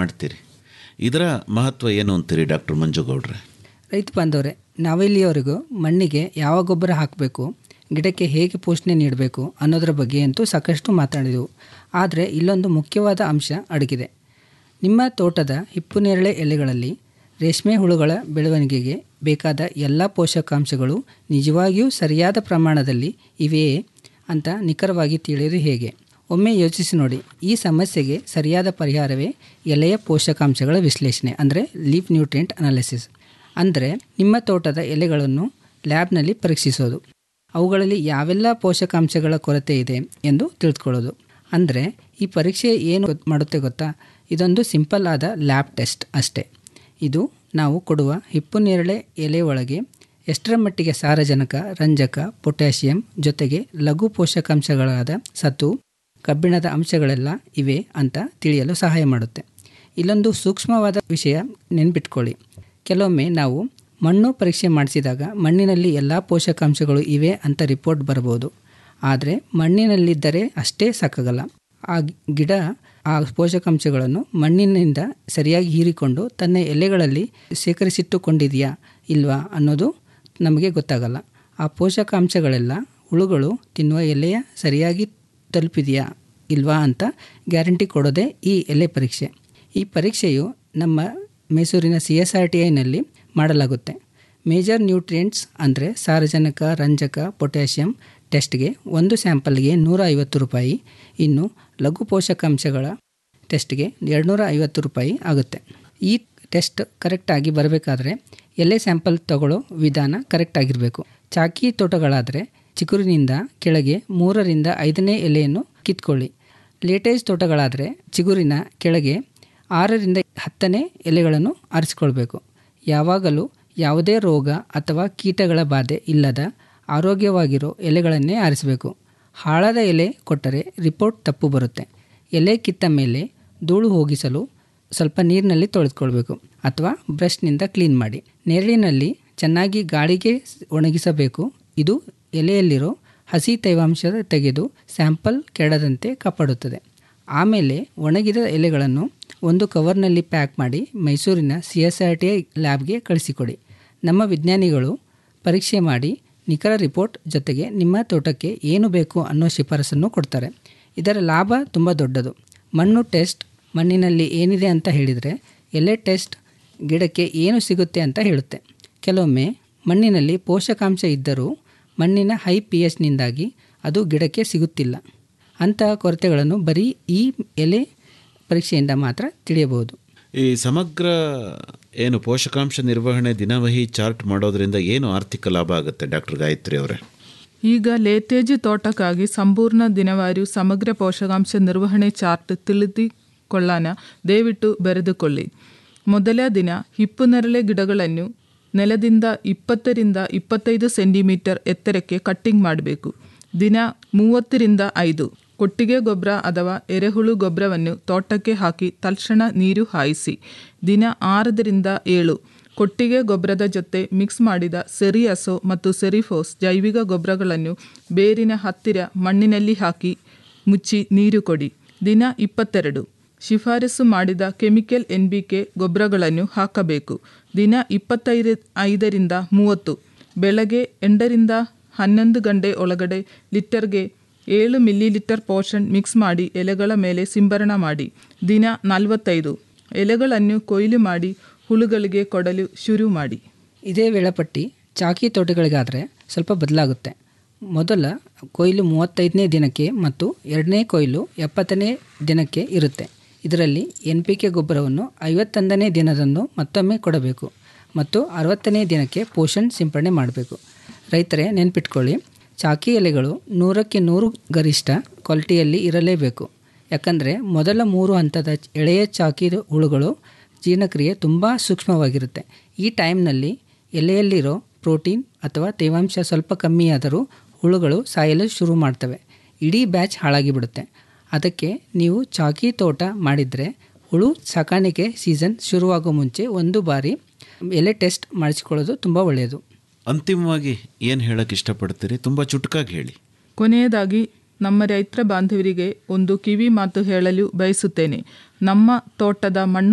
ಮಾಡ್ತೀರಿ ಇದರ ಮಹತ್ವ ಏನು ಅಂತೀರಿ ಡಾಕ್ಟರ್ ಮಂಜುಗೌಡ್ರೆ ರೈತ ಬಾಂಧವರೇ ನಾವಿಲ್ಲಿಯವರೆಗೂ ಮಣ್ಣಿಗೆ ಯಾವ ಗೊಬ್ಬರ ಹಾಕಬೇಕು ಗಿಡಕ್ಕೆ ಹೇಗೆ ಪೋಷಣೆ ನೀಡಬೇಕು ಅನ್ನೋದರ ಬಗ್ಗೆ ಅಂತೂ ಸಾಕಷ್ಟು ಮಾತಾಡಿದೆವು ಆದರೆ ಇಲ್ಲೊಂದು ಮುಖ್ಯವಾದ ಅಂಶ ಅಡಗಿದೆ ನಿಮ್ಮ ತೋಟದ ಹಿಪ್ಪುನೇರಳೆ ಎಲೆಗಳಲ್ಲಿ ರೇಷ್ಮೆ ಹುಳುಗಳ ಬೆಳವಣಿಗೆಗೆ ಬೇಕಾದ ಎಲ್ಲ ಪೋಷಕಾಂಶಗಳು ನಿಜವಾಗಿಯೂ ಸರಿಯಾದ ಪ್ರಮಾಣದಲ್ಲಿ ಇವೆಯೇ ಅಂತ ನಿಖರವಾಗಿ ತಿಳಿಯೋದು ಹೇಗೆ ಒಮ್ಮೆ ಯೋಚಿಸಿ ನೋಡಿ ಈ ಸಮಸ್ಯೆಗೆ ಸರಿಯಾದ ಪರಿಹಾರವೇ ಎಲೆಯ ಪೋಷಕಾಂಶಗಳ ವಿಶ್ಲೇಷಣೆ ಅಂದರೆ ಲೀಫ್ ನ್ಯೂಟ್ರಿಯೆಂಟ್ ಅನಾಲಿಸಿಸ್ ಅಂದರೆ ನಿಮ್ಮ ತೋಟದ ಎಲೆಗಳನ್ನು ಲ್ಯಾಬ್ನಲ್ಲಿ ಪರೀಕ್ಷಿಸೋದು ಅವುಗಳಲ್ಲಿ ಯಾವೆಲ್ಲ ಪೋಷಕಾಂಶಗಳ ಕೊರತೆ ಇದೆ ಎಂದು ತಿಳಿದುಕೊಳ್ಳೋದು ಅಂದರೆ ಈ ಪರೀಕ್ಷೆ ಏನು ಗೊತ್- ಮಾಡುತ್ತೆ ಗೊತ್ತಾ ಇದೊಂದು ಸಿಂಪಲ್ ಆದ ಲ್ಯಾಬ್ ಟೆಸ್ಟ್ ಅಷ್ಟೇ ಇದು ನಾವು ಕೊಡುವ ಹಿಪ್ಪುನೇರಳೆ ಎಲೆ ಒಳಗೆ ಎಷ್ಟರ ಮಟ್ಟಿಗೆ ಸಾರಜನಕ ರಂಜಕ ಪೊಟ್ಯಾಷಿಯಂ ಜೊತೆಗೆ ಲಘು ಪೋಷಕಾಂಶಗಳಾದ ಸತು ಕಬ್ಬಿಣದ ಅಂಶಗಳೆಲ್ಲ ಇವೆ ಅಂತ ತಿಳಿಯಲು ಸಹಾಯ ಮಾಡುತ್ತೆ ಇಲ್ಲೊಂದು ಸೂಕ್ಷ್ಮವಾದ ವಿಷಯ ನೆನ್ಪಿಟ್ಕೊಳ್ಳಿ ಕೆಲವೊಮ್ಮೆ ನಾವು ಮಣ್ಣು ಪರೀಕ್ಷೆ ಮಾಡಿಸಿದಾಗ ಮಣ್ಣಿನಲ್ಲಿ ಎಲ್ಲ ಪೋಷಕಾಂಶಗಳು ಇವೆ ಅಂತ ರಿಪೋರ್ಟ್ ಬರಬಹುದು ಆದರೆ ಮಣ್ಣಿನಲ್ಲಿದ್ದರೆ ಅಷ್ಟೇ ಸಾಕಾಗಲ್ಲ ಆ ಗಿಡ ಆ ಪೋಷಕಾಂಶಗಳನ್ನು ಮಣ್ಣಿನಿಂದ ಸರಿಯಾಗಿ ಹೀರಿಕೊಂಡು ತನ್ನ ಎಲೆಗಳಲ್ಲಿ ಶೇಖರಿಸಿಟ್ಟುಕೊಂಡಿದೆಯಾ ಇಲ್ವಾ ಅನ್ನೋದು ನಮಗೆ ಗೊತ್ತಾಗಲ್ಲ ಆ ಪೋಷಕಾಂಶಗಳೆಲ್ಲ ಹುಳುಗಳು ತಿನ್ನುವ ಎಲೆಯ ಸರಿಯಾಗಿ ತಲುಪಿದೆಯಾ ಇಲ್ವಾ ಅಂತ ಗ್ಯಾರಂಟಿ ಕೊಡೋದೇ ಈ ಎಲೆ ಪರೀಕ್ಷೆ ಈ ಪರೀಕ್ಷೆಯು ನಮ್ಮ ಮೈಸೂರಿನ ಸಿ ಎಸ್ ಆರ್ ಟಿ ಐನಲ್ಲಿ ಮಾಡಲಾಗುತ್ತೆ ಮೇಜರ್ ನ್ಯೂಟ್ರಿಯೆಂಟ್ಸ್ ಅಂದರೆ ಸಾರಜನಕ ರಂಜಕ ಪೊಟ್ಯಾಷಿಯಂ ಟೆಸ್ಟ್ಗೆ ಒಂದು ಸ್ಯಾಂಪಲ್ಗೆ ನೂರ ಐವತ್ತು ರೂಪಾಯಿ ಇನ್ನು ಲಘು ಪೋಷಕಾಂಶಗಳ ಟೆಸ್ಟ್ಗೆ ಎರಡುನೂರ ಐವತ್ತು ರೂಪಾಯಿ ಆಗುತ್ತೆ ಈ ಟೆಸ್ಟ್ ಕರೆಕ್ಟಾಗಿ ಬರಬೇಕಾದ್ರೆ ಎಲೆ ಸ್ಯಾಂಪಲ್ ತಗೊಳ್ಳೋ ವಿಧಾನ ಕರೆಕ್ಟ್ ಆಗಿರಬೇಕು ಚಾಕಿ ತೋಟಗಳಾದರೆ ಚಿಗುರಿನಿಂದ ಕೆಳಗೆ ಮೂರರಿಂದ ಐದನೇ ಎಲೆಯನ್ನು ಕಿತ್ಕೊಳ್ಳಿ ಲೇಟೇಜ್ ತೋಟಗಳಾದರೆ ಚಿಗುರಿನ ಕೆಳಗೆ ಆರರಿಂದ ಹತ್ತನೇ ಎಲೆಗಳನ್ನು ಆರಿಸಿಕೊಳ್ಬೇಕು ಯಾವಾಗಲೂ ಯಾವುದೇ ರೋಗ ಅಥವಾ ಕೀಟಗಳ ಬಾಧೆ ಇಲ್ಲದ ಆರೋಗ್ಯವಾಗಿರೋ ಎಲೆಗಳನ್ನೇ ಆರಿಸಬೇಕು ಹಾಳಾದ ಎಲೆ ಕೊಟ್ಟರೆ ರಿಪೋರ್ಟ್ ತಪ್ಪು ಬರುತ್ತೆ ಎಲೆ ಕಿತ್ತ ಮೇಲೆ ಧೂಳು ಹೋಗಿಸಲು ಸ್ವಲ್ಪ ನೀರಿನಲ್ಲಿ ತೊಳೆದುಕೊಳ್ಬೇಕು ಅಥವಾ ಬ್ರಷ್ನಿಂದ ಕ್ಲೀನ್ ಮಾಡಿ ನೆರಳಿನಲ್ಲಿ ಚೆನ್ನಾಗಿ ಗಾಳಿಗೆ ಒಣಗಿಸಬೇಕು ಇದು ಎಲೆಯಲ್ಲಿರೋ ಹಸಿ ತೇವಾಂಶ ತೆಗೆದು ಸ್ಯಾಂಪಲ್ ಕೆಡದಂತೆ ಕಾಪಾಡುತ್ತದೆ ಆಮೇಲೆ ಒಣಗಿದ ಎಲೆಗಳನ್ನು ಒಂದು ಕವರ್ನಲ್ಲಿ ಪ್ಯಾಕ್ ಮಾಡಿ ಮೈಸೂರಿನ C S R T I ಲ್ಯಾಬ್ಗೆ ಕಳಿಸಿಕೊಡಿ ನಮ್ಮ ವಿಜ್ಞಾನಿಗಳು ಪರೀಕ್ಷೆ ಮಾಡಿ ನಿಖರ ರಿಪೋರ್ಟ್ ಜೊತೆಗೆ ನಿಮ್ಮ ತೋಟಕ್ಕೆ ಏನು ಬೇಕು ಅನ್ನೋ ಶಿಫಾರಸನ್ನು ಕೊಡ್ತಾರೆ ಇದರ ಲಾಭ ತುಂಬ ದೊಡ್ಡದು ಮಣ್ಣು ಟೆಸ್ಟ್ ಮಣ್ಣಿನಲ್ಲಿ ಏನಿದೆ ಅಂತ ಹೇಳಿದರೆ ಎಲೆ ಟೆಸ್ಟ್ ಗಿಡಕ್ಕೆ ಏನು ಸಿಗುತ್ತೆ ಅಂತ ಹೇಳುತ್ತೆ ಕೆಲವೊಮ್ಮೆ ಮಣ್ಣಿನಲ್ಲಿ ಪೋಷಕಾಂಶ ಇದ್ದರೂ ಮಣ್ಣಿನ ಹೈ ಪಿ ಎಚ್ನಿಂದಾಗಿ ಅದು ಗಿಡಕ್ಕೆ ಸಿಗುತ್ತಿಲ್ಲ ಅಂತಹ ಕೊರತೆಗಳನ್ನು ಬರೀ ಈ ಎಲೆ ಪರೀಕ್ಷೆಯಿಂದ ಮಾತ್ರ ತಿಳಿಯಬಹುದು ಈ ಸಮಗ್ರ ಏನು ಪೋಷಕಾಂಶ ನಿರ್ವಹಣೆ ದಿನವಹಿ ಚಾರ್ಟ್ ಮಾಡೋದ್ರಿಂದ ಏನು ಆರ್ಥಿಕ ಲಾಭ ಆಗುತ್ತೆ ಡಾಕ್ಟರ್ ಗಾಯತ್ರಿ ಅವರೇ ಈಗ ಲೇತೇಜು ತೋಟಕ್ಕಾಗಿ ಸಂಪೂರ್ಣ ದಿನವಾರು ಸಮಗ್ರ ಪೋಷಕಾಂಶ ನಿರ್ವಹಣೆ ಚಾರ್ಟ್ ತಿಳಿದುಕೊಳ್ಳಾನ ದಯವಿಟ್ಟು ಬರೆದುಕೊಳ್ಳಿ ಮೊದಲ ದಿನ ಹಿಪ್ಪು ನೆರಳೆ ಗಿಡಗಳನ್ನು ನೆಲದಿಂದ ಇಪ್ಪತ್ತರಿಂದ ಇಪ್ಪತ್ತೈದು ಸೆಂಟಿಮೀಟರ್ ಎತ್ತರಕ್ಕೆ ಕಟ್ಟಿಂಗ್ ಮಾಡಬೇಕು ದಿನ ಮೂವತ್ತರಿಂದ ಐದು ಕೊಟ್ಟಿಗೆ ಗೊಬ್ಬರ ಅಥವಾ ಎರೆಹುಳು ಗೊಬ್ಬರವನ್ನು ತೋಟಕ್ಕೆ ಹಾಕಿ ತಕ್ಷಣ ನೀರು ಹಾಯಿಸಿ ದಿನ ಆರರಿಂದ ಏಳು ಕೊಟ್ಟಿಗೆ ಗೊಬ್ಬರದ ಜೊತೆ ಮಿಕ್ಸ್ ಮಾಡಿದ ಸೆರಿಯಸೋ ಮತ್ತು ಸೆರಿಫೋಸ್ ಜೈವಿಕ ಗೊಬ್ಬರಗಳನ್ನು ಬೇರಿನ ಹತ್ತಿರ ಮಣ್ಣಿನಲ್ಲಿ ಹಾಕಿ ಮುಚ್ಚಿ ನೀರು ಕೊಡಿ ದಿನ ಇಪ್ಪತ್ತೆರಡು ಶಿಫಾರಸು ಮಾಡಿದ ಕೆಮಿಕಲ್ ಎನ್ ಬಿ ಕೆ ಗೊಬ್ಬರಗಳನ್ನು ಹಾಕಬೇಕು ದಿನ ಇಪ್ಪತ್ತೈದು ಐದರಿಂದ ಮೂವತ್ತು ಬೆಳಗ್ಗೆ ಎಂಟರಿಂದ ಹನ್ನೊಂದು ಗಂಟೆ ಒಳಗಡೆ ಲಿಟರ್ಗೆ ಏಳು ಮಿಲಿ ಲೀಟರ್ ಪೋಷನ್ ಮಿಕ್ಸ್ ಮಾಡಿ ಎಲೆಗಳ ಮೇಲೆ ಸಿಂಪರಣ ಮಾಡಿ ದಿನ ನಲವತ್ತೈದು ಎಲೆಗಳನ್ನು ಕೊಯ್ಲು ಮಾಡಿ ಹುಳುಗಳಿಗೆ ಕೊಡಲು ಶುರು ಮಾಡಿ ಇದೇ ವೇಳಾಪಟ್ಟಿ ಚಾಕಿ ತೋಟಗಳಿಗಾದರೆ ಸ್ವಲ್ಪ ಬದಲಾಗುತ್ತೆ ಮೊದಲ ಕೊಯ್ಲು ಮೂವತ್ತೈದನೇ ದಿನಕ್ಕೆ ಮತ್ತು ಎರಡನೇ ಕೊಯ್ಲು ಎಪ್ಪತ್ತನೇ ದಿನಕ್ಕೆ ಇರುತ್ತೆ ಇದರಲ್ಲಿ ಎನ್ ಪಿ ಕೆ ಗೊಬ್ಬರವನ್ನು ಐವತ್ತೊಂದನೇ ದಿನದಂದು ಮತ್ತೊಮ್ಮೆ ಕೊಡಬೇಕು ಮತ್ತು ಅರವತ್ತನೇ ದಿನಕ್ಕೆ ಪೋಷಣ್ ಸಿಂಪಡಣೆ ಮಾಡಬೇಕು ರೈತರೇ ನೆನ್ಪಿಟ್ಕೊಳ್ಳಿ ಚಾಕಿ ಎಲೆಗಳು ನೂರಕ್ಕೆ ನೂರು ಗರಿಷ್ಠ ಕ್ವಾಲಿಟಿಯಲ್ಲಿ ಇರಲೇಬೇಕು ಯಾಕಂದರೆ ಮೊದಲ ಮೂರು ಹಂತದ ಎಳೆಯ ಚಾಕಿ ಹುಳುಗಳು ಜೀರ್ಣಕ್ರಿಯೆ ತುಂಬ ಸೂಕ್ಷ್ಮವಾಗಿರುತ್ತೆ ಈ ಟೈಮ್ನಲ್ಲಿ ಎಲೆಯಲ್ಲಿರೋ ಪ್ರೋಟೀನ್ ಅಥವಾ ತೇವಾಂಶ ಸ್ವಲ್ಪ ಕಮ್ಮಿಯಾದರೂ ಹುಳುಗಳು ಸಾಯಲು ಶುರು ಮಾಡ್ತವೆ ಇಡೀ ಬ್ಯಾಚ್ ಹಾಳಾಗಿ ಬಿಡುತ್ತೆ ಅದಕ್ಕೆ ನೀವು ಚಾಕಿ ತೋಟ ಮಾಡಿದರೆ ಹುಳು ಸಾಕಾಣಿಕೆ ಸೀಸನ್ ಶುರುವಾಗೋ ಮುಂಚೆ ಒಂದು ಬಾರಿ ಎಲೆ ಟೆಸ್ಟ್ ಮಾಡಿಸಿಕೊಳ್ಳೋದು ತುಂಬ ಒಳ್ಳೆಯದು ಅಂತಿಮವಾಗಿ ಏನು ಹೇಳಕ್ಕೆ ಇಷ್ಟಪಡ್ತೀರಿ ತುಂಬ ಚುಟುಕಾಗಿ ಹೇಳಿ ಕೊನೆಯದಾಗಿ ನಮ್ಮ ರೈತರ ಬಾಂಧವರಿಗೆ ಒಂದು ಕಿವಿ ಮಾತು ಹೇಳಲು ಬಯಸುತ್ತೇನೆ ನಮ್ಮ ತೋಟದ ಮಣ್ಣು